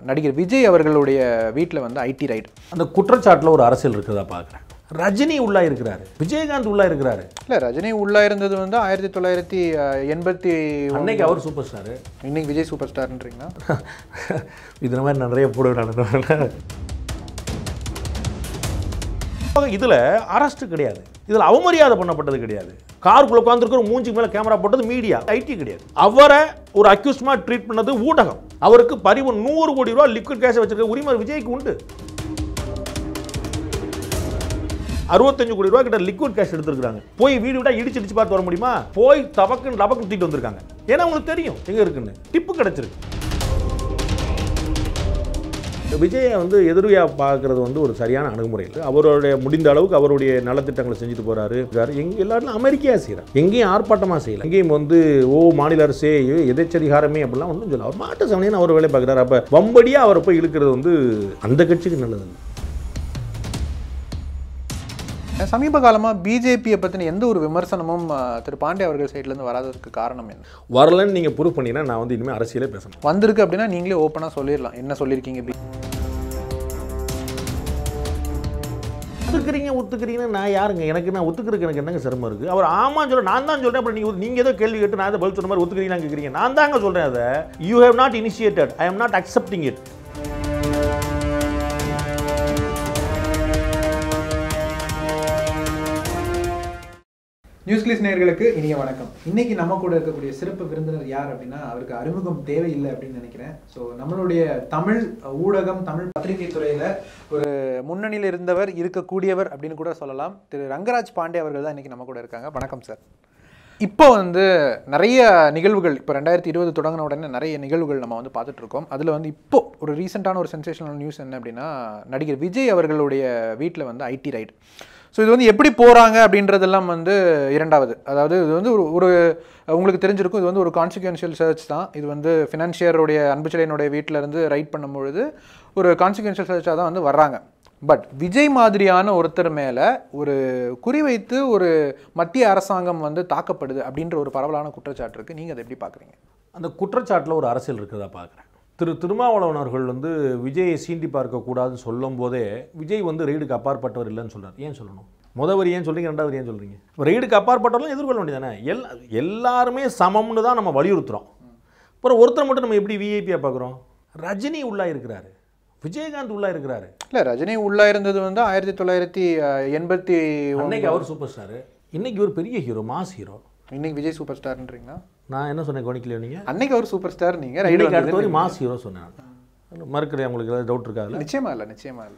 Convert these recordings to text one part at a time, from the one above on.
நடிகர் விஜய் அவர்களுடைய வீட்டில் வந்து ஐடி ரைட் அந்த குற்றச்சாட்டில் ஒரு அரசியல் இருக்கிறதா பார்க்குறேன் ரஜினி உள்ளா இருக்கிறாரு விஜயகாந்த் உள்ளா இருக்கிறாரு இல்லை ரஜினி உள்ளா இருந்தது வந்து ஆயிரத்தி தொள்ளாயிரத்தி எண்பத்தி அன்னைக்கு அவர் சூப்பர் ஸ்டாரு இன்னைக்கு விஜய் சூப்பர் ஸ்டார்ன்றீங்களா இது மாதிரி நான் நிறைய போடுவேன் இதில் அரெஸ்ட் கிடையாது இதில் அவமரியாதை பண்ணப்பட்டது கிடையாது காருக்குள்ள உட்காந்துருக்கிற மூஞ்சிக்கு மேலே கேமரா போட்டது மீடியா ஐடி கிடையாது அவரை ஒரு அக்யூஸ்மா ட்ரீட் பண்ணது ஊடகம் அவருக்கு பரிவு நூறு கோடி ரூபா லிக்விட் கேஷ் வச்சிருக்க உரிமை விஜய்க்கு உண்டு அறுபத்தஞ்சு கோடி ரூபா கிட்ட லிக்விட் கேஷ் எடுத்திருக்காங்க போய் வீடு விட்டா இடிச்சு இடிச்சு பார்த்து வர முடியுமா போய் தபக்குன்னு டபக்குன்னு தூக்கிட்டு வந்திருக்காங்க ஏன்னா உங்களுக்கு தெரியும் எங்க இருக்குன்னு டிப்பு கிடைச்சிருக்கு விஜயை வந்து எதிர்வியா பார்க்கறது வந்து ஒரு சரியான அணுகுமுறை இல்லை அவருடைய முடிந்த அளவுக்கு அவருடைய நலத்திட்டங்களை செஞ்சுட்டு போறாரு எங்க எல்லாரும் அமெரிக்கையா செய்கிறார் எங்கேயும் ஆர்ப்பாட்டமாக செய்யல எங்கேயும் வந்து ஓ மாநில அரசே ஐயோ, எதேச்சதிகாரமே அப்படிலாம் ஒன்றும் சொல்ல அவர் மாட்டு சமணின்னு அவர் வேலை பார்க்குறாரு அப்போ வம்படியா அவரை போய் இழுக்கிறது வந்து அந்த கட்சிக்கு நல்லது இல்லை. சமீப காலமாக பிஜேபியை பற்றின எந்த ஒரு விமர்சனமும் அஹ், திரு பாண்டே அவர்கள் சைட்லேருந்து வராததுக்கு காரணம் என்ன வரலன்னு நீங்கள் ப்ரூவ் பண்ணீங்கன்னா நான் வந்து இனிமேல் அரசியலே பேசணும் வந்திருக்கு அப்படின்னா நீங்களே ஓப்பனாக சொல்லிடலாம் என்ன சொல்லியிருக்கீங்க பி ஒத்துக்கிறீங்க ஒத்துக்கிறீங்கன்னு நான் யாருங்க எனக்கு நான் ஒத்துக்கிறதுக்கு எனக்கு என்னங்க சிரமம் இருக்குது அவர் ஆமாம் சொல்ல நான் தான் சொல்கிறேன் அப்புறம் நீங்கள் நீங்கள் ஏதோ கேள்வி கேட்டு நான் ஏதோ பதில் சொன்ன மாதிரி ஒத்துக்கிறீங்கன்னு கேட்குறீங்க நான் தாங்க சொல்கிறேன் அதை you have not initiated I am not accepting it news கிளிஸ் நேயர்களுக்கு இனிய வணக்கம் இன்னைக்கு நம்ம கூட இருக்கக்கூடிய சிறப்பு விருந்தினர் யார் அப்படின்னா அவருக்கு அறிமுகம் தேவையில்லை அப்படின்னு நினைக்கிறேன் ஸோ நம்மளுடைய தமிழ் ஊடகம் தமிழ் பத்திரிகை துறையில ஒரு முன்னணியில் இருந்தவர் இருக்கக்கூடியவர் அப்படின்னு கூட சொல்லலாம் திரு ரங்கராஜ் பாண்டே அவர்கள் தான் இன்னைக்கு நம்ம கூட இருக்காங்க வணக்கம் சார் இப்போ வந்து நிறைய நிகழ்வுகள் இப்போ ரெண்டாயிரத்தி இருபது தொடங்கின உடனே நிறைய நிகழ்வுகள் நம்ம வந்து பார்த்துட்டு இருக்கோம் அதில் வந்து இப்போ ஒரு ரீசெண்டான ஒரு சென்சேஷனல் நியூஸ் என்ன அப்படின்னா நடிகர் விஜய் அவர்களுடைய வீட்டில் வந்து ஐடி ரைட் ஸோ இது வந்து எப்படி போகிறாங்க அப்படின்றதெல்லாம் வந்து இரண்டாவது அதாவது இது வந்து ஒரு ஒரு உங்களுக்கு தெரிஞ்சிருக்கும் இது வந்து ஒரு கான்சிக்வன்ஷியல் சர்ச் தான் இது வந்து ஃபினான்ஷியருடைய அன்புச்சலையனுடைய வீட்டில் இருந்து ரைட் பண்ணும்பொழுது ஒரு கான்சிக்வன்ஷியல் சர்ச்சாக தான் வந்து வர்றாங்க பட் விஜய் மாதிரியான ஒருத்தர் மேலே ஒரு குறிவைத்து ஒரு மத்திய அரசாங்கம் வந்து தாக்கப்படுது அப்படின்ற ஒரு பரவலான குற்றச்சாட்டு இருக்குது நீங்கள் அதை எப்படி பார்க்குறீங்க அந்த குற்றச்சாட்டில் ஒரு அரசியல் இருக்கிறதா பார்க்குறேன் திரு திருமாவளவன் அவர்கள் வந்து விஜயை சீண்டி பார்க்கக்கூடாதுன்னு சொல்லும் போதே விஜய் வந்து ரெய்டுக்கு அப்பாற்பட்டவர் இல்லைன்னு சொல்றார் ஏன் சொல்லணும் முத வரி ஏன் சொல்றீங்க ரெண்டாவது வரி ஏன் சொல்றீங்க இப்போ ரெய்டுக்கு அப்பாற்பட்டவர்களும் எதிர்கொள்ள வேண்டியதானே எல் எல்லாருமே சமம்னு தான் நம்ம வலியுறுத்துறோம் அப்புறம் ஒருத்தர் மட்டும் நம்ம எப்படி விஐபியாக பார்க்குறோம் ரஜினி உள்ளா இருக்கிறாரு விஜயகாந்த் உள்ளா இருக்கிறாரு இல்லை ரஜினி உள்ளா இருந்தது வந்து ஆயிரத்தி தொள்ளாயிரத்தி அஹ், எண்பத்தி அன்னைக்கு அவர் சூப்பர் ஸ்டாரு இன்னைக்கு ஒரு பெரிய ஹீரோ மாஸ் ஹீரோ இன்னைக்கு விஜய் சூப்பர் ஸ்டார்ன்றீங்களா நான் என்ன சொன்னேன் கவனிக்கலையோ நீங்கள் அன்னைக்கு அவர் சூப்பர் ஸ்டார் நீங்கள் ரைடு இன்னைக்கு அடுத்த வரை மாஸ் ஹீரோ சொன்னேன் மறுக்கிறேன் உங்களுக்கு ஏதாவது டவுட் இருக்கா அதுல? நிச்சயமா இல்லை நிச்சயமா இல்லை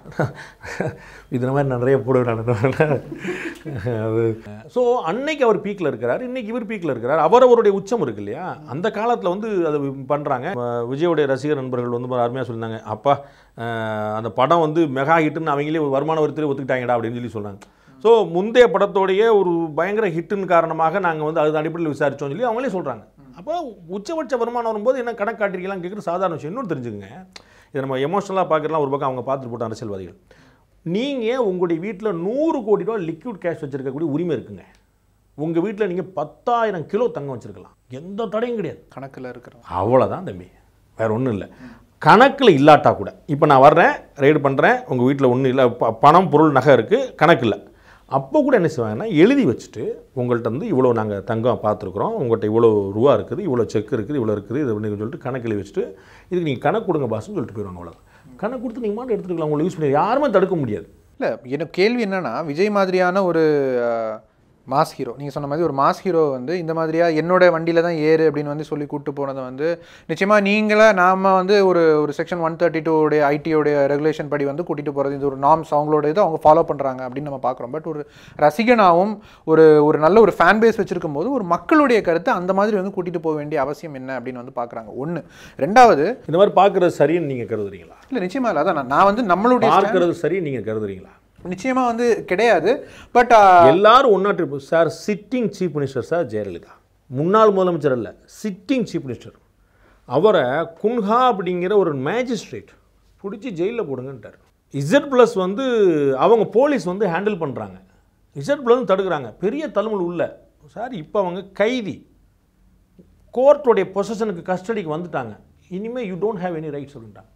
இது மாதிரி நான் நிறைய போடுவேன் நான் அது ஸோ அன்னைக்கு அவர் பீக்கில் இருக்கிறார் இன்னைக்கு இவர் பீக்கில் இருக்கிறார் அவர் அவருடைய உச்சம் இருக்கு இல்லையா அந்த காலத்தில் வந்து அதை பண்ணுறாங்க விஜயோடைய ரசிகர் நண்பர்கள் வந்து அருமையாக சொல்லியிருந்தாங்க அப்பா அஹ், அந்த படம் வந்து மெகா ஹிட்டுன்னு அவங்களே ஒரு வருமான வரித்துறை ஒத்துக்கிட்டாங்கடா அப்படின்னு சொல்லி சொல்கிறாங்க ஸோ முந்தைய படத்தோடைய ஒரு பயங்கர ஹிட்டின் காரணமாக நாங்கள் வந்து அது அடிப்படையில் விசாரிச்சோம்னு சொல்லி அவங்களே சொல்கிறாங்க அப்போ உச்சபட்ச வருமானம் வரும்போது என்ன கணக்கு காட்டிருக்கலாம் கேட்குறது சாதாரண விஷயம் இன்னொன்று தெரிஞ்சுக்கங்க இதை நம்ம எமோஷனலாக பார்க்கலாம் ஒரு பக்கம் அவங்க பார்த்துட்டு போட்ட அரசியல்வாதிகள் நீங்கள் உங்களுடைய வீட்டில் நூறு கோடி ரூபா லிக்விட் கேஷ் வச்சுருக்கக்கூடிய உரிமை இருக்குங்க உங்கள் வீட்டில் நீங்கள் பத்தாயிரம் கிலோ தங்கம் வச்சுருக்கலாம் எந்த தடையும் கிடையாது கணக்கில் இருக்கிறோம் அவ்வளோதான் தம்பி வேற ஒன்றும் இல்லை கணக்கில் இல்லாட்டா கூட இப்போ நான் வர்றேன் ரெய்டு பண்ணுறேன் உங்கள் வீட்டில் ஒன்றும் இல்லை ப- பணம் பொருள் நகை இருக்குது கணக்கில் அப்போ கூட என்ன செய்வாங்கன்னா எழுதி வச்சுட்டு உங்கள்கிட்ட வந்து இவ்வளோ நாங்கள் தங்கம் பார்த்துருக்குறோம் உங்கள்கிட்ட இவ்வளோ ரூபா இருக்குது இவ்வளோ செக் இருக்குது இவ்வளோ இருக்குது இது பண்ணி சொல்லிட்டு கணக்கு எழுதி வச்சுட்டு இதுக்கு நீங்கள் கணக்கு கொடுங்க பாஸ்ன்னு சொல்லிட்டு போயிடுவாங்க அவ்வளோ கணக்கு கொடுத்து நீங்கள் மாட்டு எடுத்துக்கலாம் உங்களை யூஸ் பண்ணி யாருமே தடுக்க முடியாது இல்லை எனக்கு கேள்வி என்னன்னா விஜய் மாதிரியான ஒரு அஹ், மாஸ் ஹீரோ நீங்கள் சொன்ன மாதிரி ஒரு மாஸ் ஹீரோ வந்து இந்த மாதிரியா என்னோட வண்டியில் தான் ஏறு அப்படின்னு வந்து சொல்லி கூட்டு போனதை வந்து நிச்சயமாக நீங்களா நாம வந்து ஒரு ஒரு செக்ஷன் ஒன் தேர்ட்டி டூடைய ஐடியோடைய ரெகுலேஷன் படி வந்து கூட்டிகிட்டு போகிறது இது ஒரு நார்ம்ஸ் அவங்களோட இதை அவங்க ஃபாலோ பண்ணுறாங்க அப்படின்னு நம்ம பார்க்குறோம் பட் ஒரு ரசிகனாகவும் ஒரு ஒரு நல்ல ஒரு ஃபேன் பேஸ் வச்சிருக்கும் போது ஒரு மக்களுடைய கருத்தை அந்த மாதிரி வந்து கூட்டிகிட்டு போக வேண்டிய அவசியம் என்ன அப்படின்னு வந்து பார்க்குறாங்க ஒன்று ரெண்டாவது இந்த மாதிரி பார்க்குறது சரின்னு நீங்கள் கருதுறீங்களா இல்லை நிச்சயமாக இல்லை அதான் நான் நான் வந்து நம்மளுடைய stand- பார்க்கறது சரின்னு நீங்கள் கருதுறீங்களா நிச்சயமா வந்து கிடையாது பட் எல்லாரும் ஒன்றா trip sir sitting chief minister sir Jayalalithaa முன்னாள் முதலமைச்சர் அல்ல சிட்டிங் சீஃப் மினிஸ்டர் அவரை குன்ஹா அப்படிங்கிற ஒரு மேஜிஸ்ட்ரேட் பிடிச்சி ஜெயிலில் போடுங்கன்ட்டார் இசட் ப்ளஸ் வந்து அவங்க போலீஸ் வந்து ஹேண்டில் பண்ணுறாங்க இசட் ப்ளஸ் தடுக்கிறாங்க பெரிய தலைமுறை உள்ள சார் இப்போ அவங்க கைதி கோர்ட்டோடைய பொசிஷனுக்கு கஸ்டடிக்கு வந்துட்டாங்க இனிமேல் you don't have any rights அப்படின்ட்டாங்க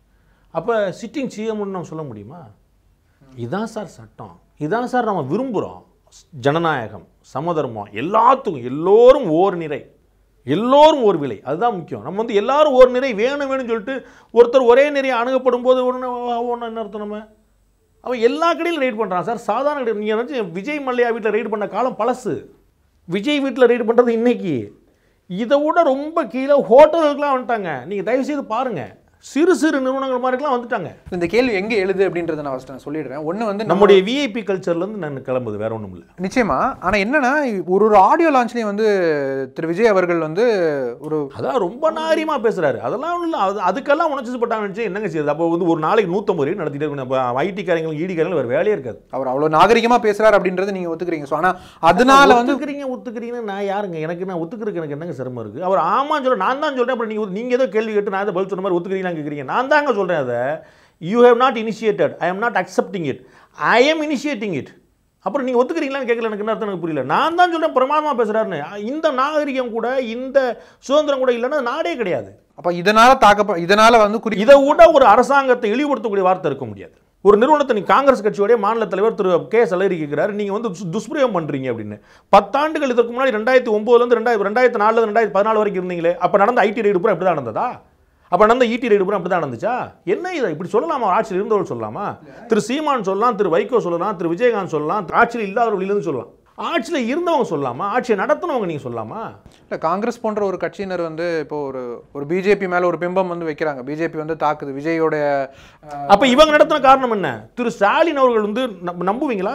அப்போ சிட்டிங் சிஎம்னு நம்ம சொல்ல முடியுமா இதான் சார் சட்டம் இதான் சார் நம்ம விரும்புகிறோம் ஜனநாயகம் சமதர்மம் எல்லாத்துக்கும் எல்லோரும் ஓர் நிறை எல்லோரும் ஒரு விலை அதுதான் முக்கியம் நம்ம வந்து எல்லாரும் ஒரு நிறை வேணும் வேணும்னு சொல்லிட்டு ஒருத்தர் ஒரே நிறைய அணுகப்படும் போது ஒன்று ஒன்று என்ன அர்த்தம் நம்ம அவன் எல்லா கடையிலும் ரைட் பண்ணுறான் சார் சாதாரண கடை நீங்கள் நினச்சி விஜய் மல்லையா வீட்டில் ரைடு பண்ண காலம் பழசு விஜய் வீட்டில் ரைடு பண்ணுறது இன்னைக்கு இதை விட ரொம்ப கீழே ஹோட்டலுக்குலாம் வந்துட்டாங்க நீங்கள் தயவுசெய்து பாருங்கள் சிறு சிறு நிறுவனங்கள் மாதிரிலாம் வந்துட்டாங்க இந்த கேள்வி எங்க எழுது அப்படின்றத நான் ஃபர்ஸ்ட் நான் சொல்லிடுறேன் ஒண்ணு வந்து நம்ம நம்முடைய விஐபி கல்ச்சர்லேருந்து நான் கிளம்புது வேற ஒன்றும் இல்லை நிச்சயமா ஆனா என்னன்னா ஒரு ஒரு ஆடியோ லான்ச்லயும் வந்து திரு விஜய் அவர்கள் வந்து ஒரு அதான் ரொம்ப நாரியமா பேசுறாரு அதெல்லாம் ஒன்றும் இல்லை அது அதுக்கெல்லாம் உணர்ச்சி பட்டாங்கன்னு என்னங்க செய்யுது அப்போ வந்து ஒரு நாளைக்கு நூற்றம்பது ரேட் நடத்திட்டே இருக்கணும் அப்போ ஐடி காரங்களும் ஈடி காரங்களும் வேறு வேலையே இருக்காது அவர் அவ்வளவு நாகரிகமா பேசுறாரு அப்படின்றத நீங்க ஒத்துக்கிறீங்க ஸோ ஆனா அதனால வந்து ஒத்துக்கிறீங்க ஒத்துக்கிறீங்கன்னு நான் யாருங்க எனக்கு நான் ஒத்துக்கிறதுக்கு எனக்கு என்னங்க சிரமம் இருக்கு அவர் ஆமான்னு சொல்ல நான் தான் சொல்றேன் அப்புறம் நீங்க நீங்க ஏதோ கேள்வி கேட்டு நான் ஏதோ பதில் சொன்ன மாதிரி ஒத்துக்கிறீங்களா கேட்குறீங்க நான் தாங்க சொல்றேன் அதை you have not initiated I am not accepting it I am initiating it அப்புறம் நீங்கள் ஒத்துக்கிறீங்களான்னு கேட்கல எனக்கு என்ன அர்த்தம் எனக்கு புரியல நான் தான் சொல்றேன் பிரமாதமாக பேசுறாருன்னு இந்த நாகரிகம் கூட இந்த சுதந்திரம் கூட இல்லைன்னா நாடே கிடையாது அப்ப இதனால தாக்க இதனால வந்து குறி இதை விட ஒரு அரசாங்கத்தை இழிவுபடுத்தக்கூடிய வார்த்தை இருக்க முடியாது ஒரு நிறுவனத்தை நீ காங்கிரஸ் கட்சியோடைய மாநில தலைவர் திரு கே சலரி கேட்கிறாரு நீங்க வந்து துஸ்- துஷ்பிரயோகம் பண்றீங்க அப்படின்னு பத்தாண்டுகள் இதற்கு முன்னாடி ரெண்டாயிரத்தி ஒன்பதுல இருந்து ரெண்டாயிரத்தி ரெண்டாயிரத்தி நாலுல இருந்து ரெண்டாயிரத்தி பதினாலு வரைக்கும் இருந்தீங்களே அப்ப நடந்த ஐடி ரைடு பூரா இப்படி தான் நடந்ததா அப்ப நடந்த ஈடி ரைடு பூரா அப்படி தான் நடந்துச்சா என்ன இதை இப்படி சொல்லலாமா ஆட்சியில் இருந்தவர்கள் சொல்லலாமா திரு சீமான் சொல்லலாம் திரு வைகோ சொல்லலாம் திரு விஜயகாந்த் சொல்லலாம் ஆட்சியில் இல்லாதவர்கள் இல்லைன்னு சொல்லலாம் ஆட்சியில் இருந்தவங்க சொல்லலாமா ஆட்சியை நடத்தினவங்க நீங்க சொல்லலாமா இல்ல காங்கிரஸ் போன்ற ஒரு கட்சியினர் வந்து இப்போ ஒரு ஒரு பிஜேபி மேல ஒரு பிம்பம் வந்து வைக்கிறாங்க பிஜேபி வந்து தாக்குது விஜயோட அஹ், அப்ப இவங்க நடத்தின காரணம் என்ன திரு ஸ்டாலின் அவர்கள் வந்து நம்ப- நம்புவீங்களா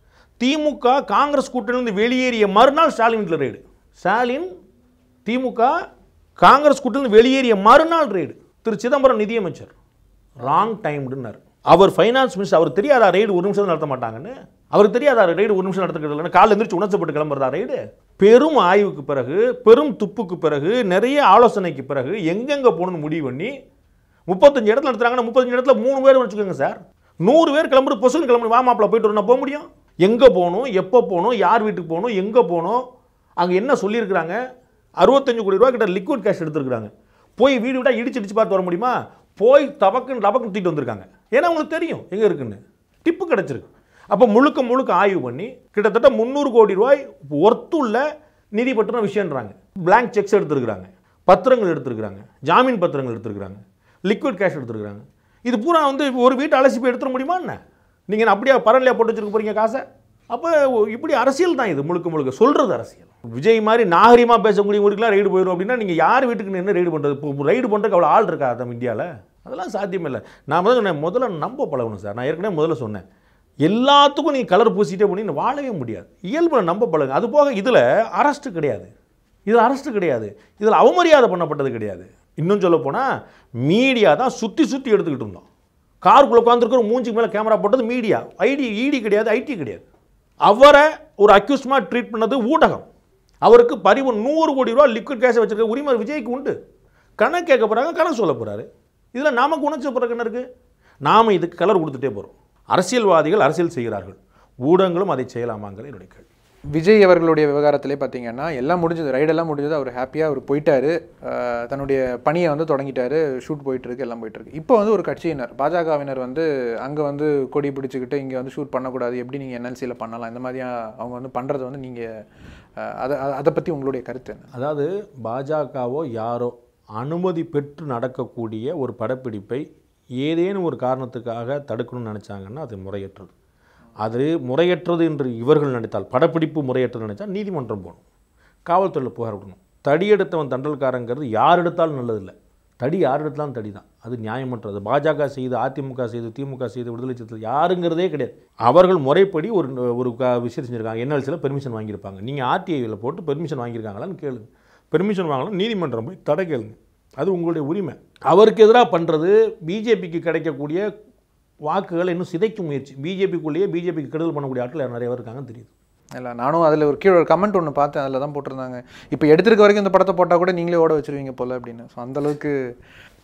திமுக காங்கிரஸ் கூட்டணியிலிருந்து வெளியேறிய மறுநாள் ஸ்டாலின் வீட்டில் ரெய்டு ஸ்டாலின் திமுக காங்கிரஸ் கூட்டணியிலிருந்து வெளியேறிய மறுநாள் ரெய்டு திரு சிதம்பரம் நிதியமைச்சர் ராங் டைம்டுன்னார் அவர் ஃபைனான்ஸ் மினிஸ்டர் அவர் தெரியாதா ரைடு ஒரு நிமிஷம் நடத்த மாட்டாங்கன்னு அவருக்கு தெரியாதா ரைடு ஒரு நிமிஷம் நடத்துக்கிறது காலைல எந்திரிச்சு உணர்ச்சப்பட்டு கிளம்புறதா ரைடு பெரும் ஆய்வுக்கு பிறகு பெரும் துப்புக்கு பிறகு நிறைய ஆலோசனைக்கு பிறகு எங்கெங்க போகணும்னு முடிவு பண்ணி முப்பத்தஞ்சு இடத்துல நடத்துறாங்கன்னா முப்பத்தஞ்சு இடத்துல மூணு பேர் வச்சுக்கோங்க சார் நூறு பேர் கிளம்புற பொசுன்னு கிளம்புற வா மாப்பிள போயிட்டு வரணும் போக முடியும் எங்கே போகணும் எப்போ போகணும் யார் வீட்டுக்கு போகணும் எங்கே போகணும் அங்கே என்ன சொல்லியிருக்கிறாங்க அறுபத்தஞ்சு கோடி ரூபா கிட்ட லிக்விட் கேஷ் எடுத்துருக்காங்க போய் வீடு விட்டா இடிச்சு இடிச்சு பார்த்து வர முடியுமா போய் தபக்குன்னு டபக்குன்னு தூக்கிட்டு வந்திருக்காங்க ஏன்னா அவங்களுக்கு தெரியும் எங்கே இருக்குன்னு டிப்பு கிடச்சிருக்கு அப்போ முழுக்க முழுக்க ஆய்வு பண்ணி கிட்டத்தட்ட முந்நூறு கோடி ரூபாய் ஒர்த்துள்ள நிதி பற்றின விஷயன்றாங்க பிளாங்க் செக்ஸ் எடுத்திருக்கிறாங்க பத்திரங்கள் எடுத்திருக்கிறாங்க ஜாமீன் பத்திரங்கள் எடுத்திருக்கிறாங்க லிக்விட் கேஷ் எடுத்திருக்கிறாங்க இது பூரா வந்து ஒரு வீட்டை அலசி போய் எடுத்துட முடியுமா என்ன நீங்கள் என்ன அப்படியே பரன்லையா போட்டு வச்சிருக்க போறீங்க காசை அப்போ இப்படி அரசியல் தான் இது முழுக்க முழுக்க சொல்கிறது அரசியல் விஜய் மாதிரி நாகரிகமாக பேசக்கூடியவங்களுக்குலாம் ரைடு போயிடும் அப்படின்னா நீங்கள் யார் வீட்டுக்கு நின்று ரைடு பண்ணுறது இப்போ ரைடு பண்ணுறதுக்கு அவ்வளோ ஆள் இருக்கா நம்ம இந்தியாவில் அதெல்லாம் சாத்தியம் இல்லை நான் முதல்ல சொன்னேன் முதல்ல நம்ப பழகணும் சார் நான் ஏற்கனவே முதல்ல சொன்னேன் எல்லாத்துக்கும் நீ கலர் பூசிட்டே போனீங்க நீ வாழவே முடியாது இயல்புல நம்ப பழகுங்க அது போக இதில் அரஸ்ட் கிடையாது இதில் அரஸ்ட் கிடையாது இதில் அவமரியாதை பண்ணப்பட்டது கிடையாது இன்னும் சொல்ல போனால் மீடியா தான் சுற்றி சுற்றி எடுத்துக்கிட்டு இருந்தோம் காருக்குள்ளே உட்காந்துருக்கிற மூஞ்சிக்கு மேலே கேமரா போட்டது மீடியா ஐடி இடி கிடையாது ஐடி கிடையாது அவரை ஒரு அக்யூஸ்மாக ட்ரீட் பண்ணது ஊடகம் அவருக்கு பரிவு நூறு கோடி ரூபா லிக்விட் கேஷை வச்சிருக்க உரிமை விஜய்க்கு உண்டு கணக்கு கேட்க போகிறாங்க கணக்கு சொல்ல போகிறாரு இதில் நமக்கு உணர்ச்சி பிறகு என்ன இருக்குது நாம் இதுக்கு கலர் கொடுத்துட்டே போகிறோம் அரசியல்வாதிகள் அரசியல் செய்கிறார்கள் ஊடகங்களும் அதை செய்யலாமாங்கிற என்னுடைய கேள்வி விஜய் அவர்களுடைய விவகாரத்திலே பார்த்தீங்கன்னா எல்லாம் முடிஞ்சது ரைடெல்லாம் முடிஞ்சது அவர் ஹாப்பியாக அவர் போயிட்டாரு அஹ் தன்னுடைய பணியை வந்து தொடங்கிட்டாரு ஷூட் போயிட்டு இருக்கு எல்லாம் போயிட்டு இருக்கு இப்போ வந்து ஒரு கட்சியினர் பாஜகவினர் வந்து அங்கே வந்து கொடி பிடிச்சிக்கிட்டு இங்கே வந்து ஷூட் பண்ணக்கூடாது எப்படி நீங்கள் என்எல்சியில் பண்ணலாம் இந்த மாதிரியா அவங்க வந்து பண்ணுறது வந்து நீங்கள் அதை அதை பற்றி உங்களுடைய கருத்து என்ன அதாவது பாஜகவோ யாரோ அனுமதி பெற்று நடக்கக்கூடிய ஒரு படப்பிடிப்பை ஏதேனும் ஒரு காரணத்துக்காக தடுக்கணும்னு நினச்சாங்கன்னா அது முறையற்றது அது முறையற்றது என்று இவர்கள் நினைத்தால் படப்பிடிப்பு முறையற்றது நினைத்தால் நீதிமன்றம் போகணும் காவல்துறையில் புகார் விடணும் தடி எடுத்தவன் தண்டல்காரங்கிறது யார் எடுத்தாலும் நல்லதில்லை தடி யார் எடுத்தாலும் தடி தான் அது நியாயமற்றது பாஜக செய்து அதிமுக செய்து திமுக செய்து விடுதலை சிறுத்தைகள் யாருங்கிறதே கிடையாது அவர்கள் முறைப்படி ஒரு ஒரு க- விஷயம் செஞ்சுருக்காங்க என்எல்சியில் பெர்மிஷன் வாங்கியிருப்பாங்க நீங்கள் ஆர்டிஐயில் போட்டு பெர்மிஷன் வாங்கியிருக்காங்களான்னு கேளுங்க பெர்மிஷன் வாங்கலாம் நீதிமன்றம் போய் தடை கேளுங்க அது உங்களுடைய உரிமை அவருக்கு எதிராக பண்ணுறது பிஜேபிக்கு கிடைக்கக்கூடிய வாக்குகளை இன்னும் சிதைக்கும் முயற்சி பிஜேபிக்குள்ளேயே பிஜேபிக்கு கெடுதல் பண்ணக்கூடிய ஆட்கள் நிறைய பேர் இருக்காங்கன்னு தெரியுது இல்லை நானும் அதில் ஒரு கீழே ஒரு கமெண்ட் ஒன்று பார்த்தேன் அதில் தான் போட்டிருந்தாங்க இப்போ எடுத்திருக்க வரைக்கும் இந்த படத்தை போட்டால் கூட நீங்களே ஓட வச்சிருவீங்க போல அப்படின்னு ஸோ அந்தளவுக்கு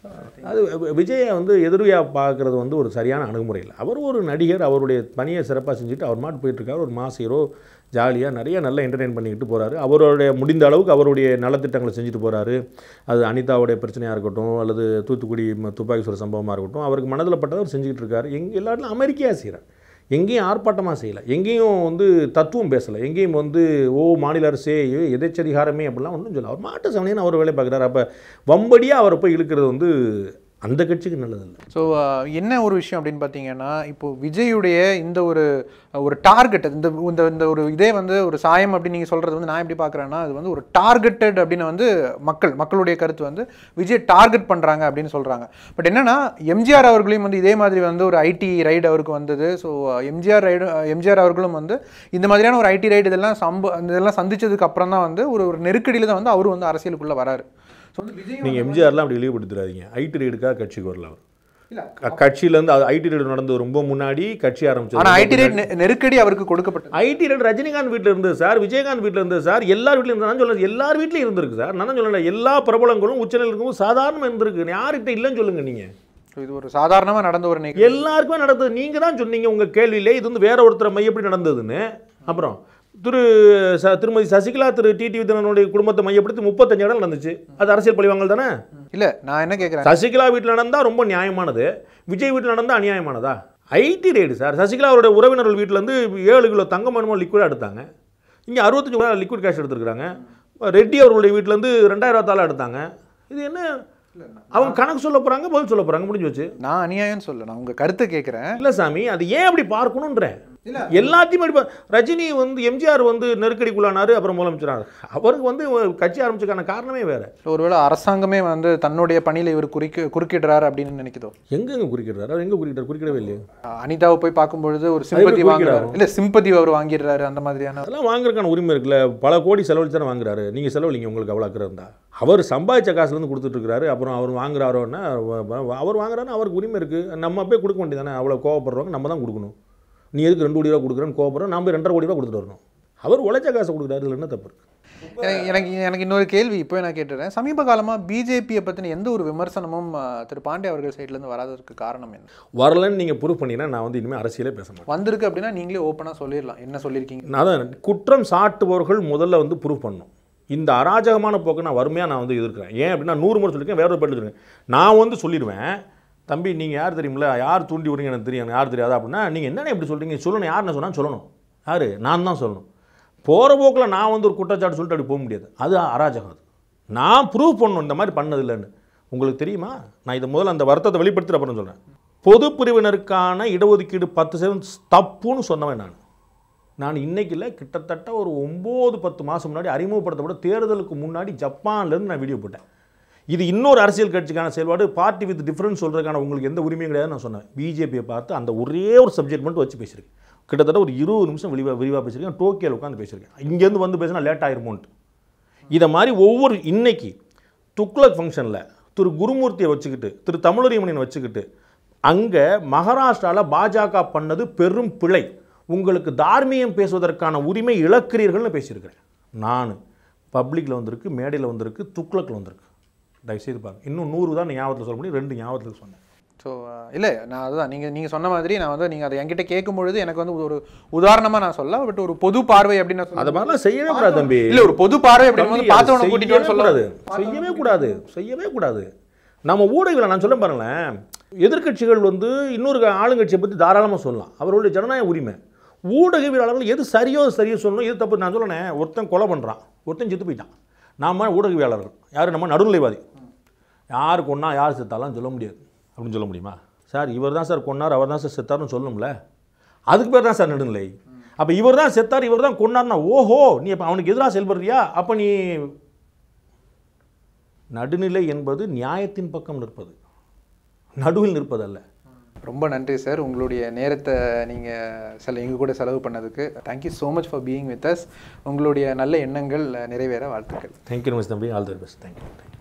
அது வி- விஜயை வந்து எதிரியாக பார்க்குறது வந்து ஒரு சரியான அணுகுமுறை இல்லை அவர் ஒரு நடிகர் அவருடைய பணியை சிறப்பாக செஞ்சுட்டு அவர் மாட்டு போயிட்டுருக்காரு ஒரு மாஸ் ஹீரோ ஜாலியாக நிறைய நல்லா என்டர்டெயின் பண்ணிக்கிட்டு போகிறாரு அவருடைய முடிந்த அளவுக்கு அவருடைய நலத்திட்டங்களை செஞ்சுட்டு போகிறாரு அது அனிதாவுடைய பிரச்சனையாக இருக்கட்டும் அல்லது தூத்துக்குடி ம- துப்பாக்கி சுட சம்பவமாக இருக்கட்டும் அவருக்கு மனதில் பட்டதை அவர் செஞ்சுக்கிட்டு இருக்காரு எங் எல்லாரும் அமெரிக்கையாக செய்கிறார் எங்கேயும் ஆர்ப்பாட்டமாக செய்யலை எங்கேயும் வந்து தத்துவம் பேசலை எங்கேயும் வந்து ஓ மாநில அரசே ஐயோ, எதேச்சதிகாரமே அப்படிலாம் ஒன்றும் சொல்ல அவர் மாட்டு சவனின்னு அவர் வேலை பார்க்குறாரு அப்போ வம்படியாக அவரை போய் இழுக்கிறது வந்து அந்த கட்சிக்கு நல்லதில்லை ஸோ என்ன ஒரு விஷயம் அப்படின்னு பார்த்தீங்கன்னா இப்போ விஜயுடைய இந்த ஒரு ஒரு டார்கெட் இந்த இந்த இந்த ஒரு இதே வந்து ஒரு சாயம் அப்படின்னு நீங்கள் சொல்கிறது வந்து நான் எப்படி பார்க்குறேன்னா அது வந்து ஒரு டார்கெட்டட் அப்படின்னு வந்து மக்கள் மக்களுடைய கருத்து வந்து விஜய் டார்கெட் பண்ணுறாங்க அப்படின்னு சொல்கிறாங்க பட் என்னன்னா எம்ஜிஆர் அவர்களையும் வந்து இதே மாதிரி வந்து ஒரு ஐடி ரைடு அவருக்கு வந்தது ஸோ எம்ஜிஆர் ரைடு எம்ஜிஆர் அவர்களும் வந்து இந்த மாதிரியான ஒரு ஐடி ரைடு இதெல்லாம் சம்ப இதெல்லாம் சந்திச்சதுக்கு அப்புறம் தான் வந்து ஒரு ஒரு நெருக்கடியில் தான் வந்து அவரும் வந்து அரசியலுக்குள்ளே வராரு ஸோ வந்து விஜய் நீங்கள் எம்ஜிஆர்லாம் அப்படி இழிவுபடுத்துறாதீங்க ஐடி ரைடுக்காக கட்சிக்கு வரல அவர் இல்ல க- கட்சியிலேருந்து அது ஐடி ரைடு நடந்தது ரொம்ப முன்னாடி கட்சி ஆரம்பிச்சது ஆனா ஐடி ரைட் நெருக்கடி அவருக்கு கொடுக்கப்பட்டது ஐடி ரைடு ரஜினிகாந்த் வீட்டில் இருந்தது சார் விஜயகாந்த் வீட்டில் இருந்தது சார் எல்லார் வீட்லையும் இருந்தா நான் சொல்ல எல்லார் வீட்லையும் இருந்திருக்கு சார் நான் தான் சொல்லல எல்லா பிரபலங்களும் உச்சநிலையில் இருக்கும் சாதாரணமாக இருந்திருக்கு யார்கிட்ட இல்லைன்னு சொல்லுங்க நீங்கள் So, இது ஒரு சாதாரணமா நடந்த ஒரு நிகழ்வு எல்லாருக்குமே நடந்தது நீங்கள் தான் சொன்னீங்க உங்கள் கேள்வியிலே இது வந்து வேற ஒருத்தர் மைய எப்படி நடந்ததுன்னு அப்புறம் திரு ச திருமதி சசிகலா திரு டிடி விதனனுடைய குடும்பத்தை மையப்படுத்தி முப்பத்தஞ்சு இடம் நடந்துச்சு அது அரசியல் பழிவாங்கல் தானே இல்ல நான் என்ன கேக்குறேன் சசிகலா வீட்டில் நடந்தால் ரொம்ப நியாயமானது விஜய் வீட்டில் நடந்தால் அநியாயமானதா ஐடி ரைடு சார் சசிகலா அவருடைய உறவினர்கள் வீட்டிலேருந்து ஏழு கிலோ தங்கம் என்னமோ லிக்விடாக எடுத்தாங்க இங்கே அறுபத்தஞ்சு கிலோ லிக்விட் கேஷ் எடுத்துருக்காங்க ரெட்டி அவர்களுடைய வீட்டிலேருந்து ரெண்டாயிரம் தாளா எடுத்தாங்க இது என்ன அவங்க கணக்கு சொல்ல போகிறாங்க பதில் சொல்ல போகிறாங்க முடிஞ்சு வச்சு நான் அநியாயம் சொல்ல நான் உங்க கருத்தை கேக்குறேன் இல்லை சாமி அது ஏன் அப்படி பார்க்கணுன்றேன் இல்ல. எல்லாத்தையும் அப்படி பா- ரஜினி வந்து எம்ஜிஆர் வந்து நெருக்கடிக்குள்ளானாரு அப்புறம் முதலமைச்சரானார் அவருக்கு வந்து கட்சி ஆரம்பிச்சதுக்கான காரணமே வேற So, ஒருவேளை அரசாங்கமே வந்து தன்னுடைய பணியில இவர் குறுக்கி குறுக்கிடுறாரு அப்படின்னு நினைக்குதோ எங்கெங்க குறிக்கிறார் அவர் எங்கே குறிக்கிறார் குறிக்கிடவே இல்லையே அஹ் அனிதாவை போய் பார்க்கும்பொழுது ஒரு சிம்பதி எப்படி வாங்குறாரு குறுக்கிடாரோ? இல்ல சிம்பதி அவர் வாங்கிடுறாரு அந்த மாதிரியான அதெல்லாம் வாங்குறதுக்கான உரிமை இருக்குல்ல பல கோடி செலவழிச்சு தானே வாங்குறாரு நீங்கள் செலவழிங்க உங்களுக்கு அவ்வளோ அக்கறை இருந்தா அவர் சம்பாதிச்ச காசுலேருந்து கொடுத்துட்டு இருக்காரு அப்புறம் அவர் வாங்குறாரோன்னா வ- வ- அவர் வாங்குறாருன்னா அவருக்கு உரிமை இருக்குது நம்ம போய் கொடுக்க வேண்டியதானே அவ்வளோ கோவப்படுறவங்க நம்ம தான் கொடுக்கணும் நீ எதுக்கு ரெண்டு கோடி ரூபா கொடுக்குறேன்னு கோவப்படுறோம் நம்ம போய் ரெண்டரை கோடி ரூபா கொடுத்துட்டு வரணும் அவர் உழைச்ச காசை கொடுக்குறாரு இதில் என்ன தப்பு இருக்கு எனக்கு- எனக்கு எனக்கு இன்னொரு கேள்வி இப்போ நான் கேட்டுறேன் சமீப காலமா பிஜேபியை பத்தின எந்த ஒரு விமர்சனமும் அஹ், திரு பாண்டே அவர்கள் சைட்ல இருந்து வராததற்கு காரணம் என்ன வரலன்னு நீங்கள் ப்ரூவ் பண்ணீங்கன்னா நான் வந்து இனிமேல் அரசியலே பேச மாட்டேன் வந்திருக்கு அப்படின்னா நீங்களே ஓப்பனா சொல்லிடலாம் என்ன சொல்லியிருக்கீங்க நான் அதான் குற்றம் சாட்டுபவர்கள் முதல்ல வந்து ப்ரூவ் பண்ணணும் இந்த அராஜகமான போக்கை நான் வறுமையாக நான் வந்து எதிர்க்கிறேன் ஏன் அப்படின்னா நூறு முறை சொல்லியிருக்கேன் வேற ஒரு பேர் சொல்லியிருக்கேன் நான் வந்து சொல்லிடுவேன் தம்பி நீங்கள் யார் தெரியுமில்ல யார் தூண்டி விடுறீங்க எனக்கு தெரியும் எனக்கு யார் தெரியாதா அப்படின்னா நீங்கள் என்னென்ன இப்படி சொல்கிறீங்க சொல்லணும் யாருன்னு சொன்னால் சொல்லணும் யார் நான் தான் சொல்லணும் போகிற போக்கில் நான் வந்து ஒரு குற்றச்சாட்டு சொல்லிட்டு அப்படி போக முடியாது அது அராஜகம் அது நான் ப்ரூவ் பண்ணணும் இந்த மாதிரி பண்ணது இல்லைன்னு உங்களுக்கு தெரியுமா நான் இதை முதல்ல அந்த வருத்தத்தை வெளிப்படுத்துகிற அப்புறம் சொல்கிறேன் பொது பிரிவினருக்கான இடஒதுக்கீடு பத்து சதவீதம் தப்புன்னு சொன்னவன் நான் நான் இன்னைக்கு இல்லை கிட்டத்தட்ட ஒரு ஒம்பது பத்து மாதம் முன்னாடி அறிமுகப்படுத்தப்பட்ட தேர்தலுக்கு முன்னாடி ஜப்பான்லேருந்து நான் வீடியோ போட்டேன் இது இன்னொரு அரசியல் கட்சிக்கான செயல்பாடு பார்ட்டி வித் டிஃப்ரென்ஸ் சொல்கிறதுக்கான உங்களுக்கு எந்த உரிமையும் கிடையாது நான் சொன்னேன் பிஜேபியை பார்த்து அந்த ஒரே ஒரு சப்ஜெக்ட் மட்டும் வச்சு பேசியிருக்கேன் கிட்டத்தட்ட ஒரு இருபது நிமிஷம் விரிவாக விரிவாக பேசியிருக்கேன் டோக்கியோவில் உட்காந்து பேசியிருக்கேன் இங்கேருந்து வந்து பேசினா லேட் ஆயிருமோன்ட்டு இதை மாதிரி ஒவ்வொரு இன்னைக்கு துக்ளக் ஃபங்க்ஷனில் திரு குருமூர்த்தியை வச்சுக்கிட்டு திரு தமிழறிமணியனை வச்சுக்கிட்டு அங்கே மகாராஷ்டிராவில் பாஜக பண்ணது பெரும் பிழை உங்களுக்கு தார்மீகம் பேசுவதற்கான உரிமை இழக்கிறீர்கள்னு பேசியிருக்கிறேன் நான் பப்ளிக்கில் வந்திருக்கு மேடையில் வந்திருக்கு துக்ளக்கில் வந்திருக்கு தயவுசெய்து பாருங்க இன்னும் நூறு தான் ஞாபகத்தில் சொல்ல முடியும் ரெண்டு ஞாபகத்தில் சொன்னேன் ஸோ இல்லை நான் அதுதான் நீங்கள் நீங்கள் சொன்ன மாதிரி நான் வந்து நீங்கள் அதை என்கிட்ட கேட்கும் பொழுது எனக்கு வந்து ஒரு உதாரணமாக நான் சொல்ல பட் ஒரு பொது பார்வை அப்படின்னு நான் அது சொல்ல மாதிரிலாம் செய்யவே கூடாது தம்பி இல்லை ஒரு பொது பார்வை அப்படின்னு தம்பி, வந்து பார்த்தவனை அது கூட்டிட்டு வர செய்யவே சொல்ல கூடாது செய்யவே கூடாது செய்யவே கூடாது நம்ம ஊடகங்களை நான் சொல்ல பாருங்களேன் எதிர்க்கட்சிகள் வந்து இன்னொரு ஆளுங்கட்சியை பற்றி தாராளமாக சொல்லலாம் அவர்களுடைய ஜனநாயக உரிமை ஊடகவியலாளர்கள் எது சரியோ அது சரிയോ சொல்லணும் எது தப்பு நான் சொல்லணேன் ஒருத்தன் கொலை பண்ணுறான் ஒருத்தன் செத்து போயிட்டான் நாம ஊடகவியலாளர்கள் யார் நம்ம நடுநிலைவாதி யார் கொன்னா யார் செத்தாலும் சொல்ல முடியாது அப்படின்னு சொல்ல முடியுமா சார் இவர் தான் சார் கொன்னார் அவர் தான் சார் செத்தார்னு சொல்லணும்ல அதுக்கு பேர் தான் சார் நடுநிலை அப்போ இவர் தான் செத்தார் இவர் தான் கொண்டார்னா ஓஹோ நீ அப்போ அவனுக்கு எதிராக செயல்படுறியா அப்போ நீ நடுநிலை என்பது நியாயத்தின் பக்கம் நிற்பது நடுவில் நிற்பதல்ல ரொம்ப நன்றி சார் உங்களுடைய நேரத்தை நீங்கள் செல எங்கள் கூட செலவு பண்ணதுக்கு thank you so much for being with us உங்களுடைய நல்ல எண்ணங்கள் நிறைவேற வாழ்த்துக்கள் தேங்க்யூ மிஸ் தம்பி all the best thank you thank you